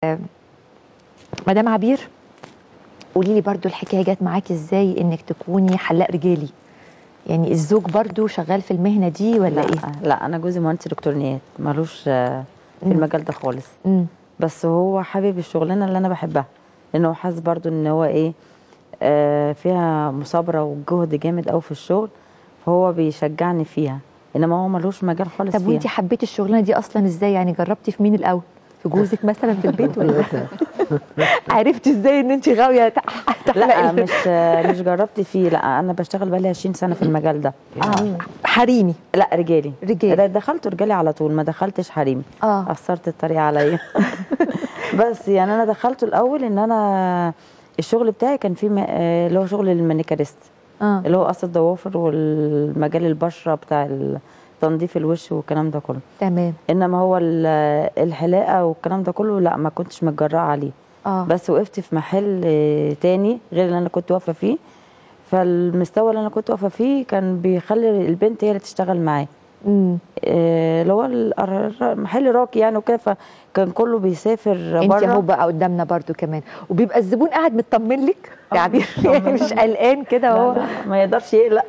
مدام عبير قولي لي برضو الحكايه جت معاكي ازاي انك تكوني حلاق رجالي يعني الزوج برضو شغال في المهنه دي ولا لا ايه لا انا جوزي مهندس الكترونيات ملوش آه، في مم. المجال ده خالص امم بس هو حابب الشغلانه اللي انا بحبها لانه هو حاسس برضو ان هو ايه آه فيها مثابره وجهد جامد قوي في الشغل فهو بيشجعني فيها انما هو ملوش مجال خالص طب فيها وانت حبيتي الشغلانه دي اصلا ازاي يعني جربتي في مين الاول في جوزك مثلا في البيت ولا عرفتي ازاي ان انت غاويه تح- لا تحلقي مش مش جربت فيه لا انا بشتغل بقالي 20 سنه في المجال ده آه. حريمي لا رجالي رجالي. دخلت رجالي على طول ما دخلتش حريمي اه قصرت الطريق عليا بس يعني انا دخلته الاول ان انا الشغل بتاعي كان فيه م- آه، اللي هو شغل المانيكاريست اه اللي هو قص الضوافر والمجال البشره بتاع ال- تنظيف الوش والكلام ده كله تمام انما هو ال- الحلاقه والكلام ده كله لا ما كنتش متجرأه عليه اه بس وقفت في محل آه، تاني غير اللي انا كنت واقفه فيه فالمستوى اللي انا كنت واقفه فيه كان بيخلي البنت هي اللي تشتغل معاه امم آه، اللي هو ال- الر- محل راقي يعني وكده فكان كله بيسافر انت بره اهو بقى قدامنا برضو كمان وبيبقى الزبون قاعد مطمن لك يا عبير يعني مش قلقان كده لا، هو لا، ما يقدرش يقلق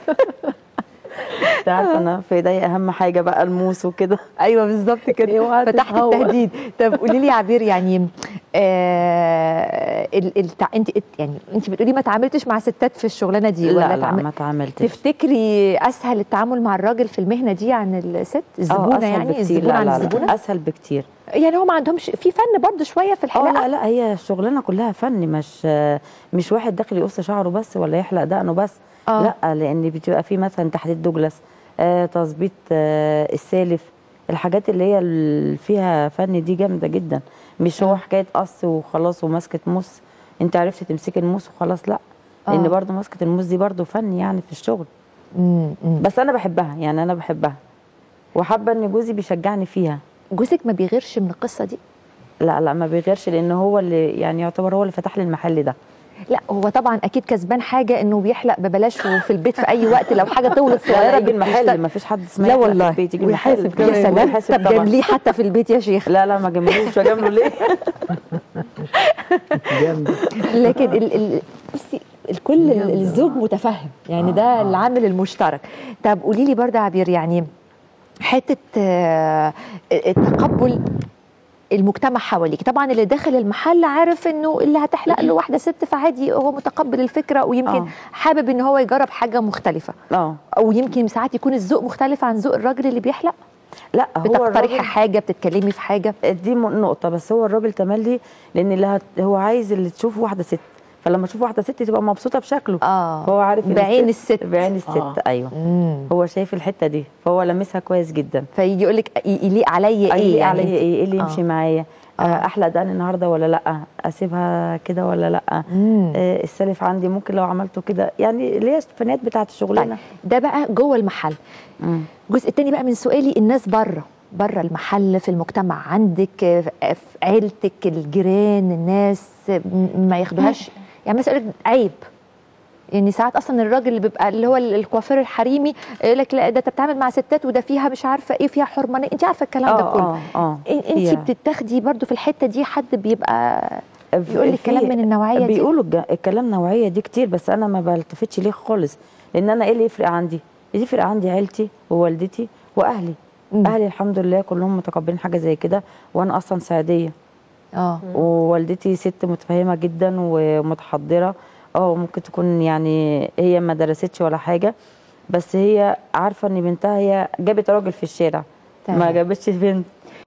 انت عارفه انا في ايدي اهم حاجه بقى الموس وكده ايوه بالظبط كده اوعى فتحت تتهور. التهديد طب قولي لي يا عبير يعني آه ال ال انت يعني انت بتقولي ما تعاملتش مع ستات في الشغلانه دي لا لا تعامل- ما تعاملتش تفتكري اسهل التعامل مع الراجل في المهنه دي عن الست اه الزبونه اسهل يعني بكتير الزبونه لا عن لا الزبونه لا اسهل بكتير يعني هو ما عندهمش في فن برضه شويه في اه الحلاقه لا لا هي الشغلانه كلها فن مش مش واحد داخل يقص شعره بس ولا يحلق دقنه بس آه. لا لان بتبقى في مثلا تحديد دوجلاس آه تظبيط آه السالف الحاجات اللي هي اللي فيها فن دي جامده جدا مش هو حكايه قص وخلاص وماسكه موس انت عرفت تمسكي الموس وخلاص لا لان آه. برضو ماسكه الموس دي برضو فن يعني في الشغل مم، مم. بس انا بحبها يعني انا بحبها وحابه ان جوزي بيشجعني فيها جوزك ما بيغيرش من القصه دي لا لا ما بيغيرش لان هو اللي يعني يعتبر هو اللي فتح لي المحل ده لا هو طبعا اكيد كسبان حاجه انه بيحلق ببلاش في البيت في اي وقت لو حاجه طولت لا صغيره يجي المحل بتشتغل. ما فيش حد اسمه لا يحلق والله في البيت يجي ويحاسب المحل كمان. يا سلام ويحاسب طب طبعاً. جامليه حتى في البيت يا شيخ لا لا ما جاملوش اجامله ليه جامد لكن ال ال بصي الكل ال- الزوج متفهم يعني ده العامل المشترك طب قولي لي برضه يا عبير يعني حته آه، التقبل المجتمع حواليك طبعا اللي داخل المحل عارف انه اللي هتحلق له واحده ست فعادي هو متقبل الفكره ويمكن آه. حابب ان هو يجرب حاجه مختلفه اه او يمكن ساعات يكون الذوق مختلف عن ذوق الراجل اللي بيحلق لا هو بتقترحي الراجل حاجه بتتكلمي في حاجه دي م- نقطه بس هو الراجل تملي لان اللي هت- هو عايز اللي تشوف واحده ست فلما تشوف واحده ست تبقى مبسوطه بشكله اه هو عارف إن بعين الست بعين الست آه. ايوه مم. هو شايف الحته دي فهو لمسها كويس جدا فيجي يقول لك يليق عليا ايه ايه يعني عليا ايه ايه اللي آه. يمشي معايا آه. آه، احلق دقن النهارده ولا لا اسيبها كده ولا لا مم. آه، السلف عندي ممكن لو عملته كده يعني اللي هي الفنيات بتاعت الشغلانه ده بقى جوه المحل مم. الجزء التاني بقى من سؤالي الناس بره بره المحل في المجتمع عندك آه، في عيلتك الجيران الناس م- ما ياخدوهاش يعني مثلا يقول لك عيب يعني ساعات اصلا الراجل اللي بيبقى اللي هو ال- الكوافير الحريمي يقول لك لا ده انت بتتعامل مع ستات وده فيها مش عارفه ايه فيها حرمانيه انت عارفه الكلام ده اه كله اه اه انت فيها. بتتاخدي برضو في الحته دي حد بيبقى بيقول لك في- كلام من النوعيه دي بيقولوا الج- الكلام نوعيه دي كتير بس انا ما بلتفتش ليه خالص لان انا ايه اللي يفرق عندي يفرق عندي عيلتي ووالدتي واهلي مم. اهلي الحمد لله كلهم متقبلين حاجه زي كده وانا اصلا سعيديه اه ووالدتي ست متفهمه جدا ومتحضره اه ممكن تكون يعني هي ما درستش ولا حاجه بس هي عارفه ان بنتها هي جابت راجل في الشارع تمام. ما جابتش بنت